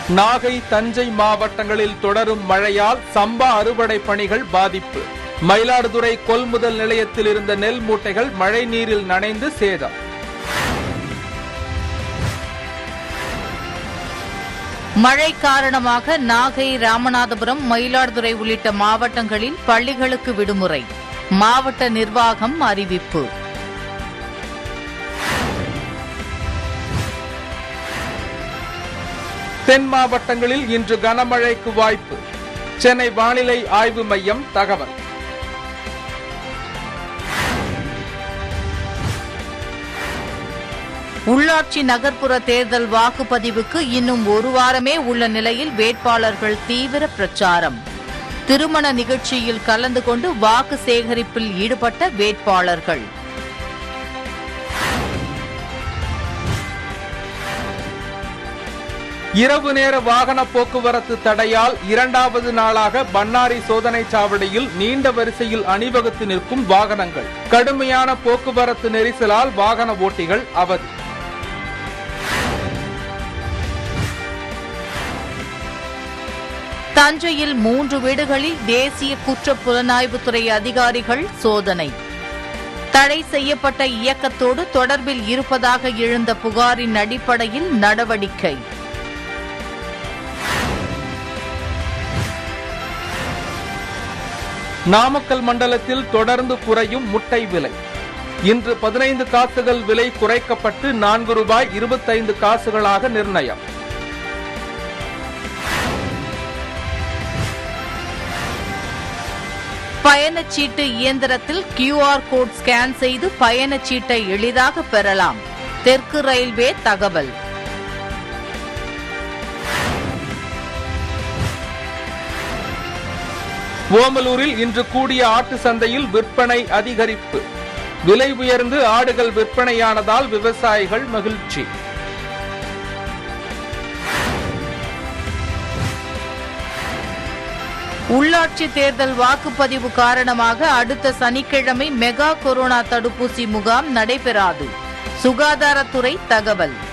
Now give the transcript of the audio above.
நாகை தஞ்சை மாவட்டங்களில் தொடரும் மழையால் சம்பா அறுவடை பணிகள் பாதிப்பு மயிலாடுதுறை கொள்முதல் நிலையத்தில் இருந்த நெல் மூட்டைகள் மழை நீரில் நனைந்து சேதம் மழை காரணமாக நாகை ராமநாதபுரம் மயிலாடுதுறை உள்ளிட்ட மாவட்டங்களில் பள்ளிகளுக்கு விடுமுறை மாவட்ட நிர்வாகம் அறிவிப்பு தென் மாவட்டங்களில் இன்று கனமழைக்கு வாய்ப்பு சென்னை வானிலை ஆய்வு மையம் தகவல் உள்ளாட்சி நகர்ப்புற தேர்தல் வாக்குப்பதிவுக்கு இன்னும் ஒரு வாரமே உள்ள நிலையில் வேட்பாளர்கள் தீவிர பிரச்சாரம் திருமண நிகழ்ச்சியில் கலந்து கொண்டு வாக்கு சேகரிப்பில் ஈடுபட்ட வேட்பாளர்கள் இரவு நேர வாகன போக்குவரத்து தடையால் இரண்டாவது நாளாக பன்னாரி சோதனை சாவடியில் நீண்ட வரிசையில் அணிவகுத்து நிற்கும் வாகனங்கள் கடுமையான போக்குவரத்து நெரிசலால் வாகன ஓட்டிகள் அவதி தஞ்சையில் மூன்று வீடுகளில் தேசிய குற்ற புலனாய்வுத்துறை அதிகாரிகள் சோதனை தடை செய்யப்பட்ட இயக்கத்தோடு தொடர்பில் இருப்பதாக எழுந்த புகாரின் அடிப்படையில் நடவடிக்கை நாமக்கல் மண்டலத்தில் தொடர்ந்து குறையும் முட்டை விலை இன்று பதினைந்து காசுகள் விலை குறைக்கப்பட்டு நான்கு ரூபாய் இருபத்தைந்து காசுகளாக நிர்ணயம் பயணச்சீட்டு இயந்திரத்தில் கியூஆர் கோட் ஸ்கேன் செய்து பயணச்சீட்டை எளிதாக பெறலாம் தெற்கு ரயில்வே தகவல் ஓமலூரில் இன்று கூடிய ஆட்டு சந்தையில் விற்பனை அதிகரிப்பு விலை உயர்ந்து ஆடுகள் விற்பனையானதால் விவசாயிகள் மகிழ்ச்சி உள்ளாட்சி தேர்தல் வாக்குப்பதிவு காரணமாக அடுத்த சனிக்கிழமை மெகா கொரோனா தடுப்பூசி முகாம் நடைபெறாது சுகாதாரத்துறை தகவல்